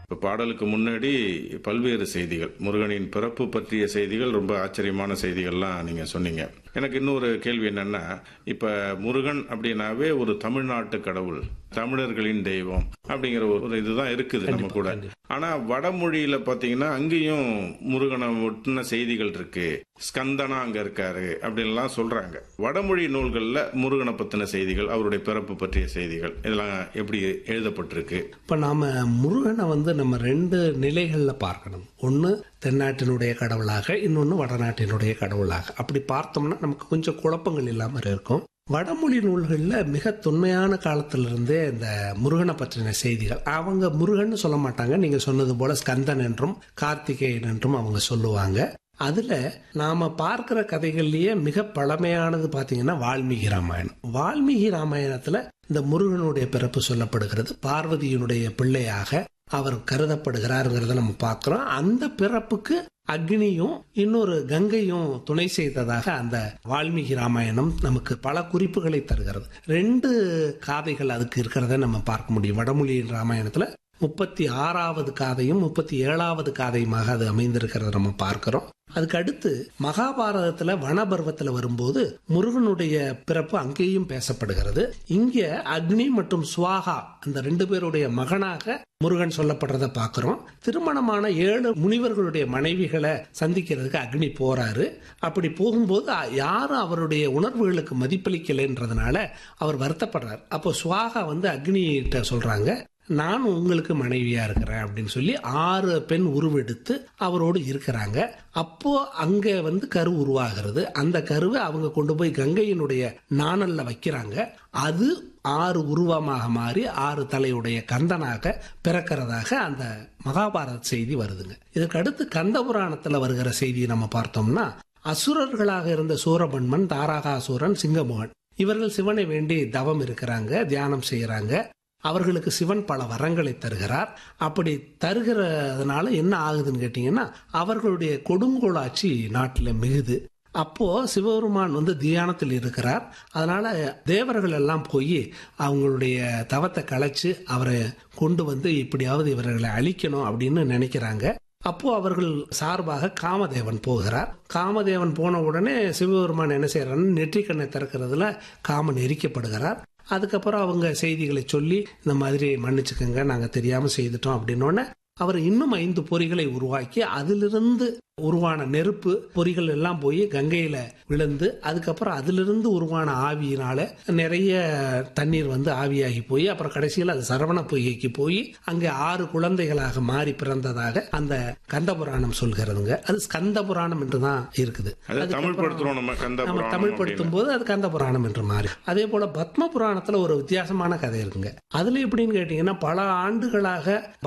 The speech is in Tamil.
இப்ப பாடலுக்கு முன்னாடி பல்வேறு செய்திகள் முருகனின் பிறப்பு பற்றிய செய்திகள் ரொம்ப ஆச்சரியமான செய்திகள்லாம் நீங்க சொன்னீங்க எனக்கு இன்னொரு கேள்வி என்னன்னா இப்ப முருகன் அப்படின்னாவே ஒரு தமிழ்நாட்டு கடவுள் தமிழர்களின் தெய்வம் அப்படிங்கிற ஒரு இதுதான் இருக்குது நம்ம கூட ஆனா வடமொழியில பாத்தீங்கன்னா அங்கேயும் முருகனை ஒட்டின செய்திகள் இருக்கு ஸ்கந்தனா அங்க இருக்காரு அப்படின்லாம் சொல்றாங்க வடமொழி நூல்கள்ல முருகனை பத்தின செய்திகள் அவருடைய பிறப்பு பற்றிய செய்திகள் இதெல்லாம் எப்படி எழுதப்பட்டிருக்கு இப்போ நாம் முருகனை வந்து நம்ம ரெண்டு நிலைகளில் பார்க்கணும் ஒன்று தென்னாட்டினுடைய கடவுளாக இன்னொன்று வடநாட்டினுடைய கடவுளாக அப்படி பார்த்தோம்னா நமக்கு கொஞ்சம் குழப்பங்கள் இல்லாமல் இருக்கும் வடமொழி நூல்களில் மிக தொன்மையான காலத்திலிருந்தே இந்த முருகனை பற்றின செய்திகள் அவங்க முருகன் சொல்ல மாட்டாங்க நீங்கள் சொன்னது போல ஸ்கந்தன் என்றும் கார்த்திகேயன் என்றும் அவங்க சொல்லுவாங்க அதுல நாம பார்க்கிற கதைகள்லயே மிக பழமையானது பாத்தீங்கன்னா வால்மீகி ராமாயணம் வால்மீகி ராமாயணத்துல இந்த முருகனுடைய பிறப்பு சொல்லப்படுகிறது பார்வதியினுடைய பிள்ளையாக அவர் கருதப்படுகிறாருங்கிறத நம்ம பார்க்கிறோம் அந்த பிறப்புக்கு அக்னியும் இன்னொரு கங்கையும் துணை செய்ததாக அந்த வால்மீகி ராமாயணம் நமக்கு பல குறிப்புகளை தருகிறது ரெண்டு காதைகள் அதுக்கு இருக்கிறத நம்ம பார்க்க முடியும் வடமொழி ராமாயணத்துல முப்பத்தி ஆறாவது காதையும் முப்பத்தி ஏழாவது காதையுமாக அது அமைந்திருக்கிறத நம்ம பார்க்கிறோம் அதுக்கு அடுத்து மகாபாரதத்துல வனபர்வத்துல வரும்போது முருகனுடைய பிறப்பு அங்கேயும் பேசப்படுகிறது இங்க அக்னி மற்றும் சுவாகா அந்த ரெண்டு பேருடைய மகனாக முருகன் சொல்லப்படுறத பாக்குறோம் திருமணமான ஏழு முனிவர்களுடைய மனைவிகளை சந்திக்கிறதுக்கு அக்னி போறாரு அப்படி போகும்போது யாரும் அவருடைய உணர்வுகளுக்கு மதிப்பளிக்கலைன்றதுனால அவர் வருத்தப்படுறார் அப்போ சுவாகா வந்து அக்னிகிட்ட சொல்றாங்க நான் உங்களுக்கு மனைவியா இருக்கிறேன் அப்படின்னு சொல்லி ஆறு பெண் உருவெடுத்து அவரோடு இருக்கிறாங்க அப்போ அங்க வந்து கரு உருவாகிறது அந்த கருவை அவங்க கொண்டு போய் கங்கையினுடைய நாணல்ல வைக்கிறாங்க அது ஆறு உருவமாக மாறி ஆறு தலையுடைய கந்தனாக பிறக்கிறதாக அந்த மகாபாரத செய்தி வருதுங்க இதுக்கு அடுத்து கந்த புராணத்துல வருகிற செய்தியை நம்ம பார்த்தோம்னா அசுரர்களாக இருந்த சூரபன்மன் தாராகாசூரன் சிங்கமோகன் இவர்கள் சிவனை வேண்டி தவம் இருக்கிறாங்க தியானம் செய்யறாங்க அவர்களுக்கு சிவன் பல வரங்களை தருகிறார் அப்படி தருகிறதுனால என்ன ஆகுதுன்னு கேட்டீங்கன்னா அவர்களுடைய கொடுங்கோளாட்சி நாட்டில் மிகுது அப்போ சிவபெருமான் வந்து தியானத்தில் இருக்கிறார் அதனால தேவர்கள் எல்லாம் போய் அவங்களுடைய தவத்தை கலைச்சு அவரை கொண்டு வந்து இப்படியாவது இவர்களை அழிக்கணும் அப்படின்னு நினைக்கிறாங்க அப்போ அவர்கள் சார்பாக காமதேவன் போகிறார் காமதேவன் போன உடனே சிவபெருமான் என்ன செய்யறாருன்னு நெற்றிக்கண்ணை திறக்கிறதுல காமன் எரிக்கப்படுகிறார் அதுக்கப்புறம் அவங்க செய்திகளை சொல்லி இந்த மாதிரி மன்னிச்சுக்கோங்க நாங்கள் தெரியாமல் செய்துட்டோம் அப்படின்னோடனே அவர் இன்னும் ஐந்து பொறிகளை உருவாக்கி அதிலிருந்து உருவான நெருப்பு பொறிகள் எல்லாம் போய் கங்கையில விழுந்து அதுக்கப்புறம் அதிலிருந்து உருவான ஆவியினால நிறைய தண்ணீர் வந்து ஆவியாகி போய் அப்புறம் கடைசியில் அது சரவண பொய்கைக்கு போய் அங்கே ஆறு குழந்தைகளாக மாறி பிறந்ததாக அந்த கந்த புராணம் சொல்கிறதுங்க அது ஸ்கந்த புராணம் என்று தான் இருக்குது தமிழ் படுத்துறோம் நம்ம கந்த நம்ம தமிழ் படுத்தும் போது அது கந்த புராணம் என்று மாறி அதே போல பத்ம புராணத்துல ஒரு வித்தியாசமான கதை இருக்குங்க அதுல எப்படின்னு கேட்டீங்கன்னா பல ஆண்டுகளாக